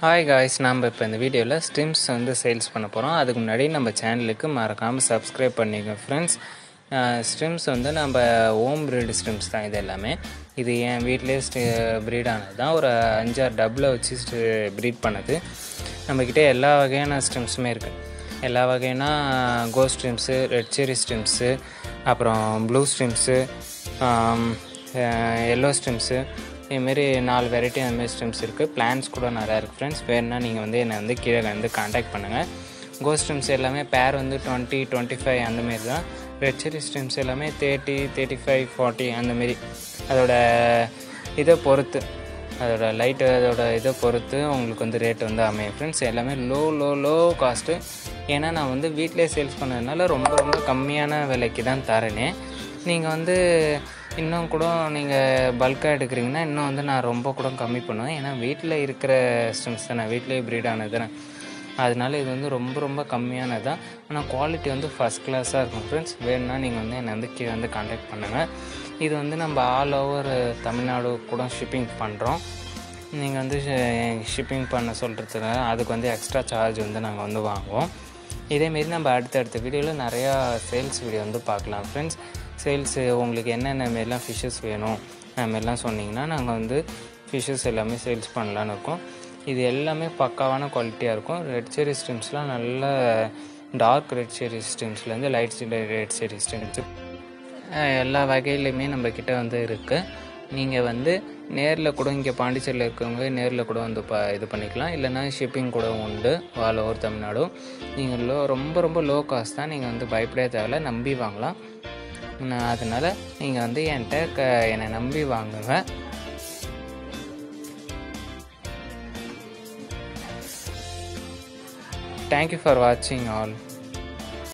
hi guys நம்ம இப்போ இந்த வீடியோவில் ஸ்ட்ரிம்ஸ் வந்து சேல்ஸ் பண்ண போகிறோம் அதுக்கு முன்னாடி நம்ம சேனலுக்கு மறக்காமல் சப்ஸ்கிரைப் பண்ணிக்கோங்க ஃப்ரெண்ட்ஸ் ஸ்ட்ரிம்ஸ் வந்து நம்ம ஓம் ப்ரீடு ஸ்ட்ரிம்ஸ் தான் இது எல்லாமே இது என் வீட்டிலே ப்ரீட் ஆனது தான் ஒரு அஞ்சாறு டப்பில் வச்சு ப்ரீட் பண்ணது நம்மக்கிட்ட எல்லா வகையான ஸ்ட்ரிம்ஸுமே இருக்குது எல்லா வகையான கோ ஸ்ட்ரிம்ஸு ரெட் செரி ஸ்ட்ரிம்ஸு அப்புறம் ப்ளூ ஸ்ட்ரிம்ஸு எல்லோ ஸ்ட்ரிம்ஸு இதுமாரி நாலு வெரைட்டி அந்தமாரி ஸ்ட்ரிம்ஸ் இருக்குது பிளான்ஸ் கூட நிறையா இருக்குது ஃப்ரெண்ட்ஸ் வேணுன்னா நீங்கள் வந்து என்னை வந்து கீழே வந்து காண்டாக்ட் பண்ணுங்கள் கோ ஸ்ட்ரிம்ஸ் எல்லாமே பேர் வந்து டுவெண்ட்டி டுவெண்ட்டி ஃபைவ் அந்தமாரி தான் ரெட் செரி ஸ்ட்ரிம்ஸ் எல்லாமே தேர்ட்டி தேர்ட்டி ஃபைவ் ஃபார்ட்டி அந்தமாரி அதோட இதை பொறுத்து அதோட லைட்டு அதோட இதை பொறுத்து உங்களுக்கு வந்து ரேட் வந்து அமையும் ஃப்ரெண்ட்ஸ் எல்லாமே லோ லோ லோ காஸ்ட்டு ஏன்னா நான் வந்து வீட்டிலே சேல்ஸ் பண்ணதுனால ரொம்ப ரொம்ப கம்மியான விலைக்கு தான் தரேனே நீங்கள் வந்து இன்னும் கூட நீங்கள் பல்காக எடுக்கிறீங்கன்னா இன்னும் வந்து நான் ரொம்ப கூட கம்மி பண்ணுவேன் ஏன்னா வீட்டில் இருக்கிற ஸ்ட்ரிம்ஸ் தானே வீட்டிலேயே ப்ரீட் ஆனது தானே அதனால இது வந்து ரொம்ப ரொம்ப கம்மியானது தான் ஆனால் குவாலிட்டி வந்து ஃபஸ்ட் கிளாஸாக இருக்கும் ஃப்ரெண்ட்ஸ் வேணும்னா நீங்கள் வந்து என்னை வந்து கீழே வந்து காண்டாக்ட் பண்ணுங்கள் இது வந்து நம்ம ஆல் ஓவர் தமிழ்நாடு கூட ஷிப்பிங் பண்ணுறோம் நீங்கள் வந்து ஷிப்பிங் பண்ண சொல்கிறதுனால அதுக்கு வந்து எக்ஸ்ட்ரா சார்ஜ் வந்து நாங்கள் வந்து வாங்குவோம் இதேமாரி நம்ம அடுத்தடுத்த வீடியோவில் நிறையா சேல்ஸ் வீடியோ வந்து பார்க்கலாம் ஃப்ரெண்ட்ஸ் சேல்ஸு உங்களுக்கு என்னென்ன மாரிலாம் ஃபிஷ்ஷஸ் வேணும் அதுமாரிலாம் சொன்னிங்கன்னா நாங்கள் வந்து ஃபிஷ்ஷஸ் எல்லாமே சேல்ஸ் பண்ணலான்னு இருக்கோம் இது எல்லாமே பக்காவான குவாலிட்டியாக இருக்கும் ரெட் செரி ஸ்ட்ரிம்ஸ்லாம் நல்ல டார்க் ரெட் செரி ஸ்ட்ரிம்ஸ்லேருந்து லைட் ரெட் செரி ஸ்ட்ரிம்ஸ் எல்லா வகையிலையுமே நம்மக்கிட்ட வந்து இருக்குது நீங்கள் வந்து நேரில் கூட இங்கே பாண்டிச்சேரியில் இருக்கவங்க நேரில் கூட வந்து ப இது பண்ணிக்கலாம் இல்லைனா ஷிப்பிங் கூட உண்டு ஆல் ஓவர் தமிழ்நாடும் நீங்கள் லோ ரொம்ப ரொம்ப லோ காஸ்ட் தான் நீங்கள் வந்து பயப்படவே தேவையில்ல நம்பி வாங்கலாம் அதனால் நீங்கள் வந்து என்கிட்ட க என்னை நம்பி வாங்குங்க தேங்க்யூ ஃபார் வாட்சிங் ஆல்